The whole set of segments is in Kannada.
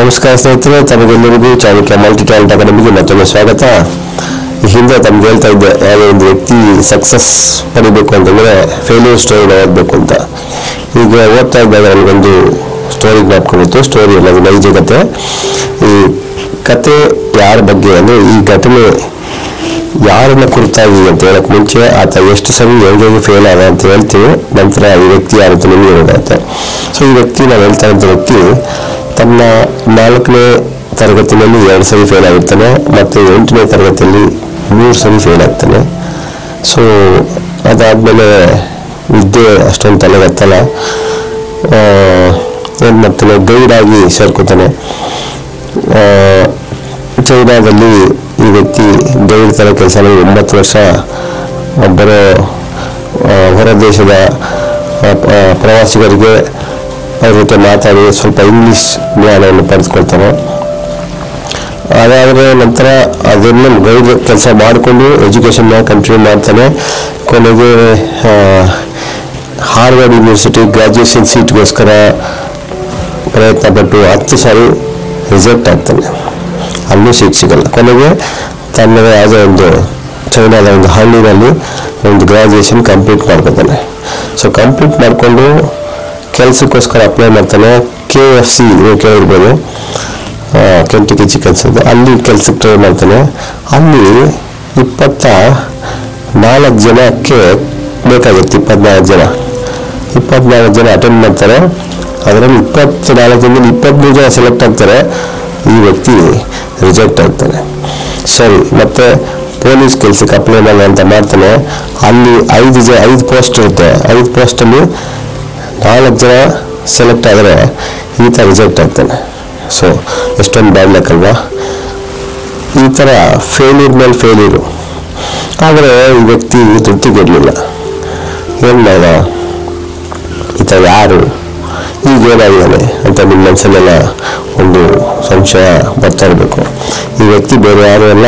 ನಮಸ್ಕಾರ ಸ್ನೇಹಿತರೆ ತಮಗೆಲ್ಲರಿಗೂ ಚಾಣಕ್ಯ ಮಲ್ಟಿ ಟ್ಯಾಲೆಂಟ್ ಅಕಾಡೆಮಿಗೆ ಮತ್ತೊಮ್ಮೆ ಸ್ವಾಗತ ಈ ಹಿಂದೆ ತಮ್ಗೆ ಹೇಳ್ತಾ ಇದ್ದೆ ಯಾವುದೇ ಒಂದು ವ್ಯಕ್ತಿ ಸಕ್ಸಸ್ ಪಡಿಬೇಕು ಅಂತಂದ್ರೆ ಫೇಲ್ಯೂರ್ ಸ್ಟೋರಿ ಓದಬೇಕು ಅಂತ ಈಗ ಓದ್ತಾ ಇದ್ದಾಗ ನನಗೊಂದು ಸ್ಟೋರಿ ಜ್ಞಾಪಕೊಂಡಿತ್ತು ಸ್ಟೋರಿ ಅಲ್ಲ ಅದು ನೈಜ ಕತೆ ಈ ಕತೆ ಯಾರ ಬಗ್ಗೆ ಅಂದ್ರೆ ಈ ಘಟನೆ ಯಾರನ್ನ ಕುರಿತಾಗಿ ಅಂತ ಹೇಳಕ್ ಮುಂಚೆ ಆತ ಎಷ್ಟು ಸರಿ ಹೇಗೆ ಫೇಲ್ ಆದ ಅಂತ ಹೇಳ್ತೀವಿ ನಂತರ ಈ ವ್ಯಕ್ತಿ ಯಾರು ಅಂತ ನಿಮಗೆ ಗೊತ್ತಾಗುತ್ತೆ ಸೊ ಈ ವ್ಯಕ್ತಿ ನಾನು ಹೇಳ್ತಾ ಇದ್ದ ವ್ಯಕ್ತಿ ತನ್ನ ನಾಲ್ಕನೇ ತರಗತಿಯಲ್ಲಿ ಎರಡು ಸರಿ ಫೇಲ್ ಆಗಿರ್ತಾನೆ ಮತ್ತು ಎಂಟನೇ ತರಗತಿಯಲ್ಲಿ ಮೂರು ಸರಿ ಫೇಲ್ ಆಗ್ತಾನೆ ಸೊ ಅದಾದಮೇಲೆ ವಿದ್ಯೆ ಅಷ್ಟೊಂದು ತಲೆಗತ್ತಲ್ಲ ಏನು ಮಾಡ್ತಾನೆ ಗೈಡ್ ಆಗಿ ಸೇರ್ಕೋತಾನೆ ಆ, ಚೈನಾದಲ್ಲಿ ಈ ವ್ಯಕ್ತಿ ಗೈಡ್ ಥರ ಕೆಲಸ ಮಾಡಿ ಒಂಬತ್ತು ವರ್ಷ ಬರೋ ಆ, ಹೊರ ದೇಶದ ಆ, ಆ, ಪ್ರವಾಸಿಗರಿಗೆ ಅವ್ರ ಜೊತೆ ಮಾತಾಡಿ ಸ್ವಲ್ಪ ಇಂಗ್ಲಿಷ್ ಜ್ಞಾನವನ್ನು ಪಡೆದುಕೊಳ್ತಾನೆ ಅದಾದರೆ ನಂತರ ಅದನ್ನು ಗೈಡ್ ಕೆಲಸ ಮಾಡಿಕೊಂಡು ಎಜುಕೇಷನ್ನ ಕಂಟಿನ್ಯೂ ಮಾಡ್ತಾನೆ ಕೊನೆಗೆ ಹಾರ್ವರ್ಡ್ ಯೂನಿವರ್ಸಿಟಿ ಗ್ರಾಜ್ಯುಯೇಷನ್ ಸೀಟ್ಗೋಸ್ಕರ ಪ್ರಯತ್ನ ಪಟ್ಟು ಹತ್ತು ಸಾರಿ ರಿಸಲ್ಟ್ ಆಗ್ತಾನೆ ಅಲ್ಲೂ ಸೀಟ್ ಸಿಗಲ್ಲ ಕೊನೆಗೆ ತನ್ನದೇ ಯಾವುದೋ ಒಂದು ಚೈನಾದ ಒಂದು ಹಳ್ಳಿನಲ್ಲಿ ಒಂದು ಗ್ರಾಜ್ಯುಯೇಷನ್ ಕಂಪ್ಲೀಟ್ ಮಾಡ್ಕೊತಾನೆ ಸೊ ಕಂಪ್ಲೀಟ್ ಮಾಡಿಕೊಂಡು ಕೆಲಸಕ್ಕೋಸ್ಕರ ಅಪ್ಲೈ ಮಾಡ್ತಾನೆ ಕೆ ಎಫ್ ಸಿ ನೀವು ಕೇಳಿರ್ಬೋದು ಕೆಂಟಿಕಿ ಚಿಕನ್ಸ್ ಅಂತ ಅಲ್ಲಿ ಕೆಲಸಕ್ಕೆ ಟ್ರೈ ಮಾಡ್ತಾನೆ ಅಲ್ಲಿ ಇಪ್ಪತ್ತ ನಾಲ್ಕು ಜನಕ್ಕೆ ಬೇಕಾಗುತ್ತೆ ಇಪ್ಪತ್ನಾಲ್ಕು ಜನ ಇಪ್ಪತ್ನಾಲ್ಕು ಜನ ಅಟೆಂಡ್ ಮಾಡ್ತಾರೆ ಅದರಲ್ಲಿ ಇಪ್ಪತ್ನಾಲ್ಕು ಜನದಲ್ಲಿ ಇಪ್ಪತ್ಮೂರು ಜನ ಸೆಲೆಕ್ಟ್ ಆಗ್ತಾರೆ ಈ ವ್ಯಕ್ತಿ ರಿಜೆಕ್ಟ್ ಆಗ್ತಾನೆ ಸರಿ ಮತ್ತೆ ಪೊಲೀಸ್ ಕೆಲಸಕ್ಕೆ ಅಪ್ಲೈ ಮಾಡೋಣ ಅಂತ ಮಾಡ್ತಾನೆ ಅಲ್ಲಿ ಐದು ಜನ ಐದು ಪೋಸ್ಟ್ ಇರುತ್ತೆ ಐದು ಪೋಸ್ಟಲ್ಲಿ ನಾಲ್ಕು ಜನ ಸೆಲೆಕ್ಟ್ ಆದರೆ ಈತ ರಿಜೆಕ್ಟ್ ಆಗ್ತಾನೆ ಸೊ ಎಷ್ಟೊಂದು ಬ್ಯಾಡ್ ಲಕ್ ಅಲ್ವಾ ಈ ಥರ ಫೇಲ್ಯೂರ್ ಮೇಲೆ ಫೇಲ್ಯೂರು ಆದರೆ ಈ ವ್ಯಕ್ತಿ ತೃಪ್ತಿಗಿರಲಿಲ್ಲ ಏನು ಮಾಡ ಈತ ಯಾರು ಈಗ ಏನಾಗಿದ್ದಾನೆ ಅಂತ ನಿಮ್ಮ ಮನಸ್ಸಲ್ಲೆಲ್ಲ ಒಂದು ಸಂಶಯ ಬರ್ತಾ ಇರಬೇಕು ಈ ವ್ಯಕ್ತಿ ಬೇರೆ ಯಾರು ಅಲ್ಲ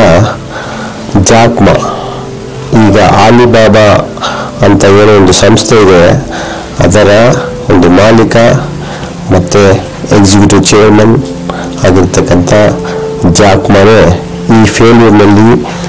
ಜಾಕ್ಮಾ ಈಗ ಆಲಿಬಾಬಾ ಅಂತ ಏನೋ ಒಂದು ಸಂಸ್ಥೆ ಇದೆ ಅದರ ಒಂದು ಮಾಲೀಕ ಮತ್ತು ಎಕ್ಸಿಕ್ಯೂಟಿವ್ ಚೇರ್ಮನ್ ಆಗಿರ್ತಕ್ಕಂಥ ಜಾಕ್ಮಾನೇ ಈ ಫೇಲ್ಯೂರ್ನಲ್ಲಿ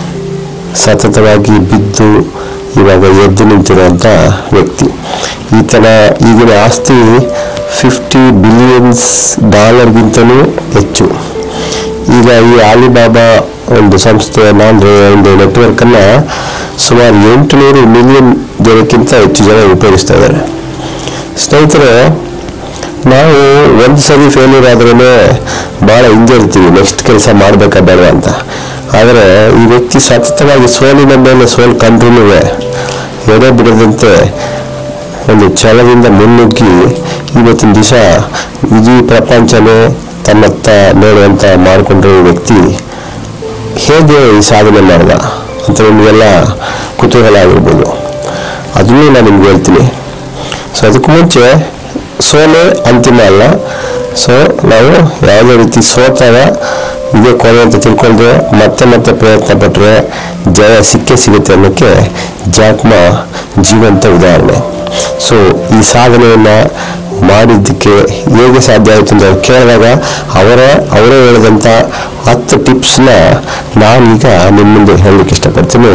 ಸತತವಾಗಿ ಬಿದ್ದು ಇವಾಗ ಎದ್ದು ನಿಂತಿರುವಂಥ ವ್ಯಕ್ತಿ ಈತನ ಈಗಿನ ಆಸ್ತಿ ಫಿಫ್ಟಿ ಬಿಲಿಯನ್ಸ್ ಡಾಲರ್ಗಿಂತಲೂ ಹೆಚ್ಚು ಈಗ ಈ ಆಲಿಬಾಬಾ ಒಂದು ಸಂಸ್ಥೆಯನ್ನ ಅಂದರೆ ಒಂದು ನೆಟ್ವರ್ಕನ್ನು ಸುಮಾರು ಎಂಟುನೂರು ಮಿಲಿಯನ್ ಜನಕ್ಕಿಂತ ಹೆಚ್ಚು ಜನ ಉಪಯೋಗಿಸ್ತಾ ಇದ್ದಾರೆ ಸ್ನೇಹಿತರೆ ನಾವು ಒಂದು ಸರಿ ಫೇಲ್ಯೂರ್ ಆದ್ರೂ ಭಾಳ ಹಿಂಜರಿತೀವಿ ನೆಕ್ಸ್ಟ್ ಕೆಲಸ ಮಾಡಬೇಕಾ ಬೇಡ ಅಂತ ಆದರೆ ಈ ವ್ಯಕ್ತಿ ಸತತವಾಗಿ ಸೋಲಿನ ಮೇಲೆ ಸೋಲು ಕಂಡ್ರೂ ಎಡೆ ಬಿಡದಂತೆ ಒಂದು ಛಲದಿಂದ ಮುನ್ನುಗ್ಗಿ ಇವತ್ತಿನ ದಿವಸ ಇಡೀ ಪ್ರಪಂಚನೇ ತನ್ನತ್ತ ನೋಡುವಂತ ಮಾಡಿಕೊಂಡ್ರೆ ಈ ವ್ಯಕ್ತಿ ಹೇಗೆ ಈ ಸಾಧನೆ ಮಾಡಿದ ಅಂತ ನಿಮಗೆಲ್ಲ ಕುತೂಹಲ ಆಗಿರ್ಬೋದು ಅದನ್ನು ನಾನು ನಿಮ್ಗೆ ಹೇಳ್ತೀನಿ ಸೊ ಅದಕ್ಕೂ ಮುಂಚೆ ಸೋಲೆ ಅಂತಿಮ ಅಲ್ಲ ಸೊ ನಾವು ಯಾವುದೇ ರೀತಿ ಸೋತಾಗ ಇದೇ ಕೊನೆ ಅಂತ ತಿಳ್ಕೊಂಡ್ರೆ ಮತ್ತೆ ಮತ್ತೆ ಪ್ರಯತ್ನ ಪಟ್ಟರೆ ಜಯ ಸಿಕ್ಕೇ ಸಿಗುತ್ತೆ ಅನ್ನೋಕ್ಕೆ ಜಾಕ್ಮ ಜೀವಂತ ಉದಾಹರಣೆ ಸೊ ಈ ಸಾಧನೆಯನ್ನು ಮಾಡಿದ್ದಕ್ಕೆ ಹೇಗೆ ಸಾಧ್ಯ ಆಯಿತು ಅಂತ ಅವ್ರು ಕೇಳಿದಾಗ ಅವರ ಅವರೇ ಹೇಳಿದಂಥ ಹತ್ತು ಟಿಪ್ಸ್ನ ನಾನೀಗ ನಿಮ್ಮ ಮುಂದೆ ಹೇಳಲಿಕ್ಕೆ ಇಷ್ಟಪಡ್ತೀನಿ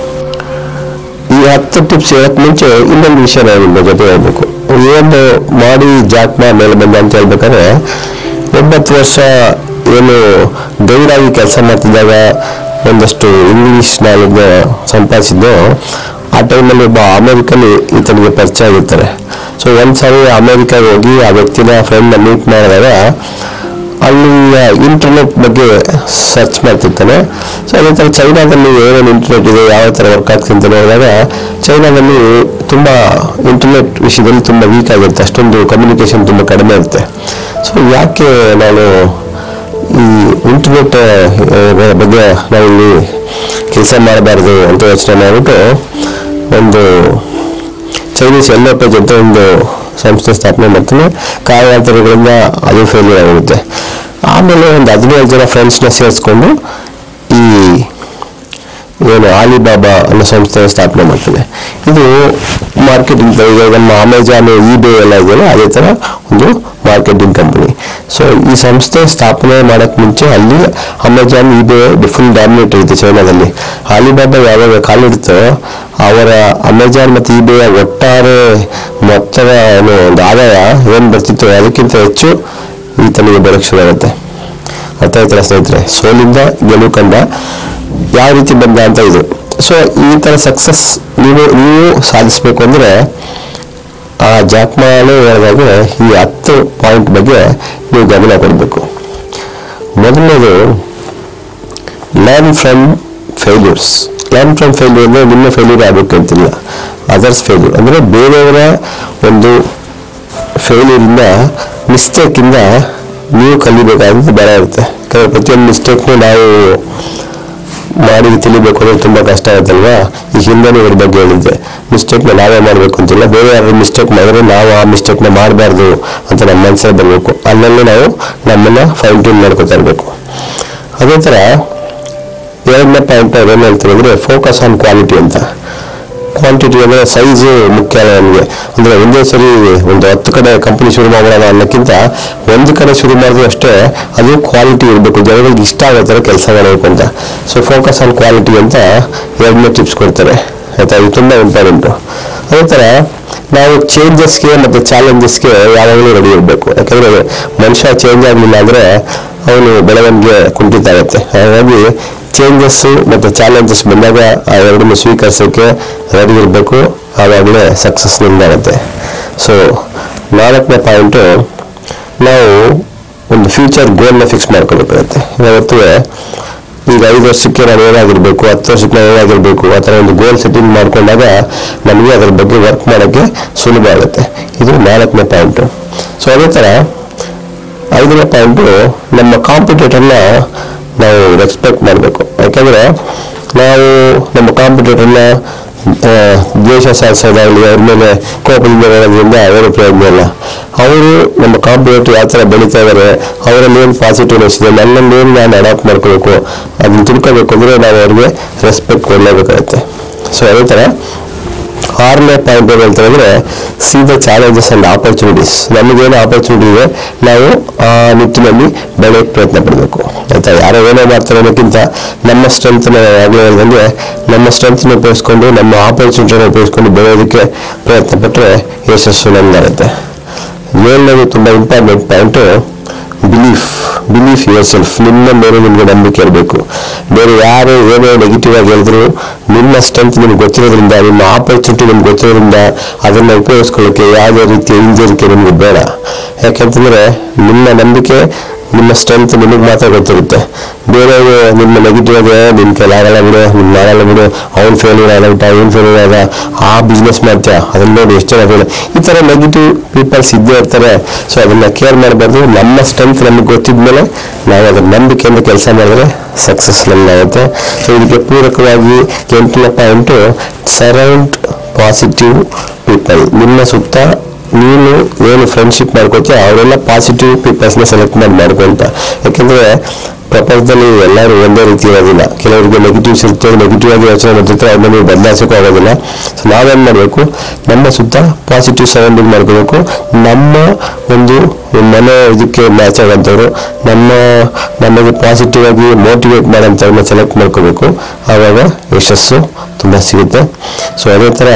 ಈ ಹತ್ತು ಟಿಪ್ಸ್ ಹೇಳಕ್ ಮುಂಚೆ ಇನ್ನೊಂದು ವಿಷಯ ನಾನು ನಿಮ್ಮ ಜೊತೆ ಹೇಳ್ಬೇಕು ಏನು ಮಾಡಿ ಜಾಕ್ಮ ಮೇಲೆ ಬಂದ ಅಂತ ಹೇಳ್ಬೇಕಾದ್ರೆ ಒಂಬತ್ತು ವರ್ಷ ಏನು ಗೈಡ್ ಆಗಿ ಕೆಲಸ ಮಾಡ್ತಿದ್ದಾಗ ಒಂದಷ್ಟು ಇಂಗ್ಲಿಷ್ ನಾಲೆಡ್ನ ಸಂಪಾದಿಸಿದ್ದು ಆ ಟೈಮಲ್ಲಿ ಒಬ್ಬ ಅಮೆರಿಕನ್ ಈತನಿಗೆ ಪರಿಚಯ ಆಗಿರ್ತಾರೆ ಸೊ ಒಂದ್ಸರಿ ಅಮೆರಿಕಾಗೆ ಹೋಗಿ ಆ ವ್ಯಕ್ತಿನ ಫ್ರೆಂಡ್ನ ಮೀಟ್ ಮಾಡಿದಾಗ ಅಲ್ಲಿ ಇಂಟರ್ನೆಟ್ ಬಗ್ಗೆ ಸರ್ಚ್ ಮಾಡ್ತಿರ್ತಾನೆ ಸೊ ಅದೇ ಥರ ಚೈನಾದಲ್ಲಿ ಏನೇನು ಇಂಟರ್ನೆಟ್ ಇದೆ ಯಾವ ಥರ ವರ್ಕ್ ಆಗ್ತಿದೆ ಅಂತ ನೋಡಿದಾಗ ಚೈನಾದಲ್ಲಿ ತುಂಬ ಇಂಟರ್ನೆಟ್ ವಿಷಯದಲ್ಲಿ ತುಂಬ ವೀಕ್ ಆಗಿರುತ್ತೆ ಅಷ್ಟೊಂದು ಕಮ್ಯುನಿಕೇಶನ್ ತುಂಬ ಕಡಿಮೆ ಇರುತ್ತೆ ಸೊ ಯಾಕೆ ನಾನು ಈ ಇಂಟರ್ನೆಟ್ ಬಗ್ಗೆ ನಾವಿಲ್ಲಿ ಕೆಲಸ ಮಾಡಬಾರ್ದು ಅಂತ ಯೋಚನೆ ಮಾಡಿಬಿಟ್ಟು ಒಂದು ಚೈನೀಸ್ ಎಲ್ಲೋ ಪೇಜ್ ಅಂತ ಒಂದು ಸಂಸ್ಥೆ ಸ್ಥಾಪನೆ ಮಾಡ್ತೀನಿ ಕಾರಣಾಂತರಗಳಿಂದ ಅದು ಫೇಲ್ಯೂರ್ ಆಗಿರುತ್ತೆ ಆಮೇಲೆ ಒಂದು ಹದಿನೇಳು ಜನ ಫ್ರೆಂಡ್ಸ್ನ ಸೇರಿಸ್ಕೊಂಡು ಈ ಏನು ಆಲಿಬಾಬಾ ಅನ್ನೋ ಸಂಸ್ಥೆ ಸ್ಥಾಪನೆ ಮಾಡ್ತದೆ ಇದು ಮಾರ್ಕೆಟಿಂಗ್ ಈಗ ನಮ್ಮ ಅಮೆಜಾನ್ ಇಬೇ ಎಲ್ಲ ಇದೆಯಲ್ಲ ಅದೇ ಥರ ಒಂದು ಮಾರ್ಕೆಟಿಂಗ್ ಕಂಪನಿ ಸೊ ಈ ಸಂಸ್ಥೆ ಸ್ಥಾಪನೆ ಮಾಡೋಕ್ಕೆ ಮುಂಚೆ ಅಲ್ಲಿ ಅಮೆಜಾನ್ ಇಬೇ ಫುಲ್ ಡಾಮಿನೇಟ್ ಇರುತ್ತೆ ಚೈನಾದಲ್ಲಿ ಅಲಿಬಾಬಾ ಯಾವಾಗ ಕಾಲಿಡ್ತೋ ಅವರ ಅಮೆಜಾನ್ ಮತ್ತು ಇಬೆಯ ಒಟ್ಟಾರೆ ಮೊತ್ತದ ಏನು ಒಂದು ಆದಾಯ ಏನು ಬರ್ತಿತ್ತು ಅದಕ್ಕಿಂತ ಹೆಚ್ಚು ಈತನಿಗೆ ಬರೋಕ್ಕೆ ಶುರು ಆಗುತ್ತೆ ಅರ್ಥ ಆಯ್ತಲ್ಲ ಸ್ನೇಹಿತರೆ ಸೋಲಿಂದ ಗೆಲುವು ಕಂಡ ಯಾವ ರೀತಿ ಬಂದ ಅಂತ ಇದು ಸೊ ಈ ಥರ ಸಕ್ಸಸ್ ನೀವು ನೀವು ಸಾಧಿಸಬೇಕು ಅಂದರೆ ಆ ಜಾಕ್ಮಾಲೆ ಹೇಳಿದಾಗೆ ಈ ಹತ್ತು ಪಾಯಿಂಟ್ ಬಗ್ಗೆ ನೀವು ಗಮನ ಕೊಡಬೇಕು ಮೊದಲನೇದು learn from failures learn from failure ಅಂದರೆ ನಿಮ್ಮ ಫೇಲ್ಯೂರ್ ಆಗಬೇಕು ಅಂತಿಲ್ಲ ಅದರ್ಸ್ ಫೇಲ್ಯೂರ್ ಅಂದರೆ ಬೇರೆಯವರ ಒಂದು ಫೇಲ್ಯೂರಿಂದ ಮಿಸ್ಟೇಕಿಂದ ನೀವು ಕಲಿಬೇಕಾದ್ರೆ ಬೇರೆ ಇರುತ್ತೆ ಯಾಕಂದರೆ ಪ್ರತಿಯೊಂದು ಮಿಸ್ಟೇಕ್ನು ನಾವು ಮಾಡಿ ತಿಳಿಬೇಕು ಅಂದ್ರೆ ತುಂಬ ಕಷ್ಟ ಆಗುತ್ತಲ್ವಾ ಈ ಹಿಂದೆನೂ ಇದ್ರ ಬಗ್ಗೆ ಹೇಳಿದ್ದೆ ಮಿಸ್ಟೇಕ್ನ ನಾವೇ ಮಾಡಬೇಕು ಅಂತಿಲ್ಲ ಬೇರೆ ಯಾರು ಮಿಸ್ಟೇಕ್ ಮಾಡಿದ್ರೆ ನಾವು ಆ ಮಿಸ್ಟೇಕ್ನ ಮಾಡಬಾರ್ದು ಅಂತ ನಮ್ಮ ಮನಸ್ಸಲ್ಲಿ ಬರಬೇಕು ಅಲ್ಲಲ್ಲಿ ನಾವು ನಮ್ಮನ್ನ ಫೈನ್ ಟ್ಯೂನ್ ಮಾಡ್ಕೊತಾ ಇರಬೇಕು ಅದೇ ಥರ ಎರಡನೇ ಪಾಯಿಂಟ್ ಅವ್ರು ಏನು ಹೇಳ್ತಾರೆ ಅಂದರೆ ಫೋಕಸ್ ಆನ್ ಕ್ವಾಲಿಟಿ ಅಂತ ಕ್ವಾಂಟಿಟಿ ಅಂದರೆ ಸೈಜು ಮುಖ್ಯ ಅಲ್ಲ ನಮಗೆ ಅಂದರೆ ಒಂದೇ ಸರಿ ಒಂದು ಹತ್ತು ಕಡೆ ಕಂಪನಿ ಶುರು ಮಾಡೋಣ ಅನ್ನೋಕ್ಕಿಂತ ಒಂದು ಕಡೆ ಶುರು ಮಾಡಿದ್ರು ಅಷ್ಟೇ ಅದು ಕ್ವಾಲಿಟಿ ಇರಬೇಕು ಜನಗಳಿಗೆ ಇಷ್ಟ ಆಗೋ ಥರ ಕೆಲಸ ಮಾಡಬೇಕು ಅಂತ ಸೊ ಫೋಕಸ್ ಆನ್ ಕ್ವಾಲಿಟಿ ಅಂತ ಎರಡನೇ ಟಿಪ್ಸ್ ಕೊಡ್ತಾರೆ ಆಯ್ತಾ ಇದು ತುಂಬ ಇಂಪಾರ್ಟೆಂಟು ಅದೇ ಥರ ನಾವು ಚೇಂಜಸ್ಗೆ ಮತ್ತು ಚಾಲೆಂಜಸ್ಗೆ ಯಾವಾಗಲೂ ರೆಡಿ ಇರಬೇಕು ಯಾಕಂದರೆ ಮನುಷ್ಯ ಚೇಂಜ್ ಆಗಲಿಲ್ಲ ಅಂದರೆ ಅವನು ಬೆಳವಣಿಗೆ ಕುಂಠಿತ ಆಗುತ್ತೆ ಹಾಗಾಗಿ ಚೇಂಜಸ್ಸು ಮತ್ತು ಚಾಲೆಂಜಸ್ ಬಂದಾಗ ಆ ಎರಡನ್ನು ಸ್ವೀಕರಿಸೋಕ್ಕೆ ರೆಡಿ ಇರಬೇಕು ಆವಾಗಲೇ ಸಕ್ಸಸ್ ನಿಂದಾಗುತ್ತೆ ಸೊ ನಾಲ್ಕನೇ ಪಾಯಿಂಟು ನಾವು ಒಂದು ಫ್ಯೂಚರ್ ಗೋಲ್ನ ಫಿಕ್ಸ್ ಮಾಡ್ಕೋಬೇಕಾಗುತ್ತೆ ಯಾವತ್ತೂ ಈಗ ಐದು ವರ್ಷಕ್ಕೆ ನಾನು ಏನಾಗಿರ್ಬೇಕು ಹತ್ತು ವರ್ಷಕ್ಕೆ ನಾನು ಏನಾಗಿರ್ಬೇಕು ಆ ಥರ ಒಂದು ಗೋಲ್ ಸೆಟ್ಟಿಂಗ್ ಮಾಡ್ಕೊಂಡಾಗ ನಮಗೆ ಅದ್ರ ಬಗ್ಗೆ ವರ್ಕ್ ಮಾಡೋಕ್ಕೆ ಸುಲಭ ಆಗುತ್ತೆ ಇದು ನಾಲ್ಕನೇ ಪಾಯಿಂಟು ಸೊ ಅದೇ ಥರ ಐದನೇ ಪಾಯಿಂಟು ನಮ್ಮ ಕಾಂಪಿಟೇಟರ್ನ ನಾವು ರೆಸ್ಪೆಕ್ಟ್ ಮಾಡಬೇಕು ಯಾಕಂದರೆ ನಾವು ನಮ್ಮ ಕಾಂಪಿಟೇಟರ್ನ ದ್ವೇಷ ಸಾಧಿಸೋದಾಗಲಿ ಅವ್ರ ಮೇಲೆ ಕೋಪದಿಂದ ಹೇಳೋದ್ರಿಂದ ಏನು ಪ್ರಯೋಜನ ಇಲ್ಲ ಅವರು ನಮ್ಮ ಕಾಂಪಿಟೇಟರ್ ಯಾವ ಥರ ಬೆಳೀತಾ ಇದ್ದಾರೆ ಅವರಲ್ಲಿ ಏನು ಪಾಸಿಟಿವ್ನೆಸ್ ಇದೆ ನನ್ನಲ್ಲಿ ಏನು ನಾನು ಅಡಾಪ್ಟ್ ಮಾಡ್ಕೋಬೇಕು ಅದನ್ನ ತಿಳ್ಕೋಬೇಕು ಅಂದರೆ ನಾವು ಅವ್ರಿಗೆ ರೆಸ್ಪೆಕ್ಟ್ ಕೊಡಲೇಬೇಕಾಗುತ್ತೆ ಸೊ ಅದೇ ಥರ ಆರನೇ ಪಾಯಿಂಟ್ ಏನು ಹೇಳ್ತಾರೆ ಅಂದರೆ see the challenges and opportunities ನಮಗೇನು ಆಪರ್ಚುನಿಟಿ ಇದೆ ನಾವು ಆ ನಿಟ್ಟಿನಲ್ಲಿ ಬೆಳೆಯೋಕ್ಕೆ ಪ್ರಯತ್ನ ಪಡಬೇಕು ಆಯ್ತಾ ಯಾರೋ ಏನೋ ಮಾಡ್ತಾರೆ ಅನ್ನೋಕ್ಕಿಂತ ನಮ್ಮ ಸ್ಟ್ರೆಂತ್ನ ಆಗಲೇ ಹೇಳ್ದಂಗೆ ನಮ್ಮ ಸ್ಟ್ರೆಂತ್ನ ಉಪಯೋಗಿಸ್ಕೊಂಡು ನಮ್ಮ ಆಪರ್ಚುನಿಟಿನ ಉಪಯೋಗಿಸ್ಕೊಂಡು ಬೆಳೆಯೋದಕ್ಕೆ ಪ್ರಯತ್ನ ಪಟ್ಟರೆ ಯಶಸ್ಸು ನಮ್ದಾಗುತ್ತೆ ಏಳನೇದು ತುಂಬ important point belief belief yourself ನಿಮ್ಮ ಮೇಲೆ ನಿಮಗೆ ನಂಬಿಕೆ ಇರಬೇಕು ಬೇರೆ ಯಾರು ಏನೇ ನೆಗೆಟಿವ್ ಆಗಿ ಹೇಳಿದ್ರು ನಿಮ್ಮ ಸ್ಟ್ರೆಂತ್ ನಿಮ್ಗೆ ಗೊತ್ತಿರೋದ್ರಿಂದ ನಿಮ್ಮ ಆಪರ್ಚುನಿಟಿ ನಿಮ್ಗೆ ಗೊತ್ತಿರೋದ್ರಿಂದ ಅದನ್ನು ಉಪಯೋಗಿಸ್ಕೊಳ್ಳೋಕ್ಕೆ ಯಾವುದೇ ರೀತಿಯ ಹಿಂಜರಿಕೆ ನಿಮಗೆ ಬೇಡ ಯಾಕೆಂತಂದರೆ ನಿಮ್ಮ ನಂಬಿಕೆ ನಿಮ್ಮ ಸ್ಟ್ರೆಂತ್ ನಿಮಗೆ ಮಾತ್ರ ಗೊತ್ತಿರುತ್ತೆ ಬೇರೆಯವರು ನಿಮ್ಮ ನೆಗೆಟಿವ್ ಆಗಿ ನಿನ್ನ ಕೈಲಾಗಲ್ಲ ಬಿಡು ನಿನ್ನ ಮಾಡಲ್ಲ ಬಿಡು ಅವ್ನು ಫೇಲ್ಯೂರ್ ಆದ ಬಿಟ್ಟ ಅವ್ನು ಫೇಲ್ಯೂರ್ ಆದ ಆ ಬಿಸ್ನೆಸ್ ಮಾಡ್ತೀಯ ಅದನ್ನ ನೋಡಿ ಎಷ್ಟು ಜನ failure. ಈ ಥರ ನೆಗೆಟಿವ್ ಪೀಪಲ್ಸ್ ಇದ್ದೇ ಇರ್ತಾರೆ ಸೊ ಅದನ್ನ ಕೇರ್ ಮಾಡಬಾರ್ದು ನಮ್ಮ ಸ್ಟ್ರೆಂತ್ ನಮಗೆ ಗೊತ್ತಿದ್ಮೇಲೆ ನಾವು ಅದರ ನಂಬಿಕೆಯಿಂದ ಕೆಲಸ ಮಾಡಿದ್ರೆ ಸಕ್ಸಸ್ ನಮ್ಗಾಗುತ್ತೆ ಸೊ ಇದಕ್ಕೆ ಪೂರಕವಾಗಿ ಎಂಟನೇ ಪಾಯಿಂಟು ಸರೌಂಡ್ ಪಾಸಿಟಿವ್ ಪೀಪಲ್ ನಿಮ್ಮ ಸುತ್ತ ನೀನು ಏನು ಫ್ರೆಂಡ್ಶಿಪ್ ಮಾಡ್ಕೋತೀಯ ಅವರೆಲ್ಲ ಪಾಸಿಟಿವ್ ಪೀಪಲ್ಸ್ನ ಸೆಲೆಕ್ಟ್ ಮಾಡಿ ಮಾಡ್ಕೊಂತ ಯಾಕೆಂದರೆ ಪ್ರಪಂಚದಲ್ಲಿ ಎಲ್ಲರೂ ಒಂದೇ ರೀತಿ ಇರೋದಿಲ್ಲ ಕೆಲವರಿಗೆ ನೆಗೆಟಿವ್ಸ್ ಇರುತ್ತೆ ನೆಗೆಟಿವ್ ಆಗಿ ಯೋಚನೆ ಮಾಡ್ತಿರ್ತಾರೆ ಅದನ್ನ ನೀವು ಬದಲಾಯಿಸೋಕ್ಕೂ ಆಗೋದಿಲ್ಲ ಸೊ ನಾವೇನು ಮಾಡಬೇಕು ನಮ್ಮ ಸುತ್ತ ಪಾಸಿಟಿವ್ ಸರೌಂಡಿಂಗ್ ಮಾಡ್ಕೋಬೇಕು ನಮ್ಮ ಒಂದು ಮನೆ ಇದಕ್ಕೆ ಮ್ಯಾಚ್ ಆಗೋಂಥವ್ರು ನಮ್ಮ ನಮಗೆ ಪಾಸಿಟಿವ್ ಆಗಿ ಮೋಟಿವೇಟ್ ಮಾಡೋಂಥವ್ರನ್ನ ಸೆಲೆಕ್ಟ್ ಮಾಡ್ಕೋಬೇಕು ಆವಾಗ ಯಶಸ್ಸು ತುಂಬ ಸಿಗುತ್ತೆ ಸೊ ಅದೇ ಥರ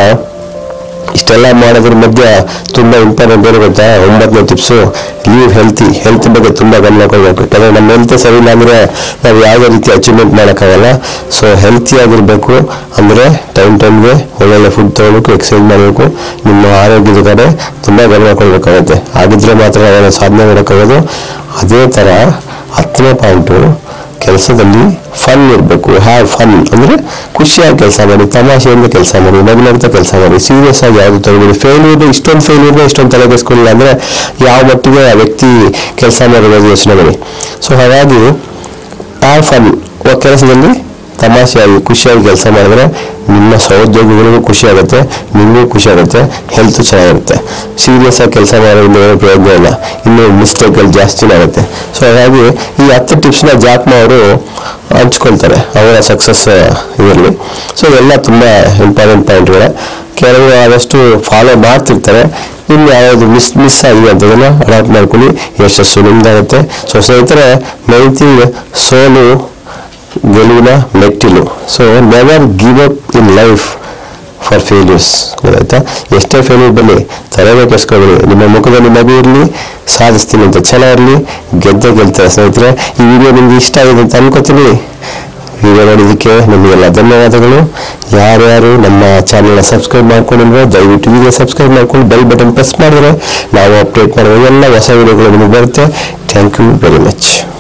ಇಷ್ಟೆಲ್ಲ ಮಾಡೋದ್ರ ಮಧ್ಯೆ ತುಂಬ ಇಂಪಾರ್ಟೆಂಟ್ ಏನು ಗೊತ್ತಾ ಒಂಬತ್ತನೇ ಟಿಪ್ಸು ಲೀವ್ ಹೆಲ್ತಿ ಹೆಲ್ತ್ ಬಗ್ಗೆ ತುಂಬ ಗಮನ ಕೊಡಬೇಕು ಯಾಕಂದರೆ ನಮ್ಮ ಹೆಲ್ತ್ ಸರಿ ಇಲ್ಲ ಅಂದರೆ ನಾವು ಯಾವುದೇ ರೀತಿ ಅಚೀವ್ಮೆಂಟ್ ಮಾಡೋಕ್ಕಾಗಲ್ಲ ಸೊ ಹೆಲ್ತಿ ಆಗಿರಬೇಕು ಅಂದರೆ ಟೈಮ್ ಟೈಮ್ಗೆ ಒಳ್ಳೊಳ್ಳೆ ಫುಡ್ ತೊಗೊಳ್ಬೇಕು ಎಕ್ಸಸೈಸ್ ಮಾಡಬೇಕು ನಿಮ್ಮ ಆರೋಗ್ಯದ ಕಡೆ ತುಂಬ ಗಮನ ಕೊಡಬೇಕಾಗುತ್ತೆ ಹಾಗಿದ್ರೆ ಮಾತ್ರ ನಾವು ಸಾಧನೆ ಮಾಡೋಕ್ಕಾಗೋದು ಅದೇ ಥರ ಹತ್ತನೇ ಪಾಯಿಂಟು ಕೆಲಸದಲ್ಲಿ ಫನ್ ಇರಬೇಕು ಹ್ಯಾವ್ ಫನ್ ಅಂದರೆ ಖುಷಿಯಾಗಿ ಕೆಲಸ ಮಾಡಿ ತಮಾಷೆಯಿಂದ ಕೆಲಸ ಮಾಡಿ ನಗುನಗ್ತಾ ಕೆಲಸ ಮಾಡಿ ಸೀರಿಯಸ್ ಆಗಿ ಯಾವುದು ತಗೊಳ್ಳಿ ಫೇಲ್ಯೂರ್ ಇಷ್ಟೊಂದು ಫೇಲ್ಯೂರ್ನ ಇಷ್ಟೊಂದು ತಲೆಗೆಸ್ಕೊಳ್ಳಿಲ್ಲ ಅಂದರೆ ಯಾವ ಮಟ್ಟಿಗೆ ಆ ವ್ಯಕ್ತಿ ಕೆಲಸ ಮಾಡಿರೋದು ಯೋಚನೆ ಮಾಡಿ ಸೊ ಹಾಗಾಗಿ ಹ್ಯಾವ್ ಫನ್ ಕೆಲಸದಲ್ಲಿ ತಮಾಷೆಯಾಗಿ ಖುಷಿಯಾಗಿ ಕೆಲಸ ಮಾಡಿದ್ರೆ ನಿಮ್ಮ ಸಹೋದ್ಯೋಗಿಗಳಿಗೂ ಖುಷಿ ಆಗುತ್ತೆ ನಿಮಗೂ ಖುಷಿ ಆಗುತ್ತೆ ಹೆಲ್ತ್ ಚೆನ್ನಾಗಿರುತ್ತೆ ಸೀರಿಯಸ್ ಆಗಿ ಕೆಲಸ ಮಾಡೋದ್ರಿಂದ ಏನೂ ಪ್ರಯೋಜನ ಇಲ್ಲ ಇನ್ನು ಮಿಸ್ಟೇಕ್ಗಳು ಜಾಸ್ತಿನೇ ಆಗುತ್ತೆ ಸೊ ಹಾಗಾಗಿ ಈ ಹತ್ತು ಟಿಪ್ಸ್ನ ಜಾಕ್ಮ ಅವರು ಹಂಚ್ಕೊಳ್ತಾರೆ ಅವರ ಸಕ್ಸಸ್ ಇದರಲ್ಲಿ ಸೊ ಎಲ್ಲ ತುಂಬ ಇಂಪಾರ್ಟೆಂಟ್ ಪಾಯಿಂಟ್ಗಳೇ ಕೆಲವರು ಆದಷ್ಟು ಫಾಲೋ ಮಾಡ್ತಿರ್ತಾರೆ ಇನ್ನು ಯಾವ್ದು ಮಿಸ್ ಮಿಸ್ ಆಗಿದೆ ಅಂತದನ್ನ ಅಡಾಪ್ಟ್ ಮಾಡ್ಕೊಳ್ಳಿ ಯಶಸ್ಸು ನಿಮ್ದಾಗುತ್ತೆ ಸೊ ಸ್ನೇಹಿತರೆ ಮೈನ್ ಥಿಂಗ್ ಸೋಲು ಗೆಲುವಿನ ಮೆಟ್ಟಿಲು so never give up in life for failures ಗೊತ್ತಾಯ್ತಾ ಎಷ್ಟೇ ಫೇಲ್ಯೂರ್ ಬರಲಿ ತಲೆಗೆ ಕೆಸ್ಕೊಬೇಡಿ ನಿಮ್ಮ ಮುಖದಲ್ಲಿ ನಗು ಇರಲಿ ಸಾಧಿಸ್ತೀನಿ ಅಂತ ಛಲ ಇರಲಿ ಗೆದ್ದೆ ಗೆಲ್ತಾರೆ ಸ್ನೇಹಿತರೆ ಈ ವಿಡಿಯೋ ನಿಮ್ಗೆ ಇಷ್ಟ ಆಗಿದೆ ಅಂತ ಅನ್ಕೋತೀನಿ ವಿಡಿಯೋ ನೋಡಿದ್ದಕ್ಕೆ ನಿಮಗೆಲ್ಲ ಧನ್ಯವಾದಗಳು ಯಾರ್ಯಾರು ನಮ್ಮ ಚಾನೆಲ್ನ ಸಬ್ಸ್ಕ್ರೈಬ್ ಮಾಡ್ಕೊಂಡಿಲ್ವೋ ದಯವಿಟ್ಟು ಈಗ ಸಬ್ಸ್ಕ್ರೈಬ್ ಮಾಡ್ಕೊಂಡು ಬೆಲ್ ಬಟನ್ ಪ್ರೆಸ್ ಮಾಡಿದ್ರೆ ನಾವು ಅಪ್ಡೇಟ್ ಮಾಡುವ ಎಲ್ಲ ಹೊಸ ವಿಡಿಯೋಗಳು ನಿಮಗೆ ಬರುತ್ತೆ ಥ್ಯಾಂಕ್ ಯು ವೆರಿ ಮಚ್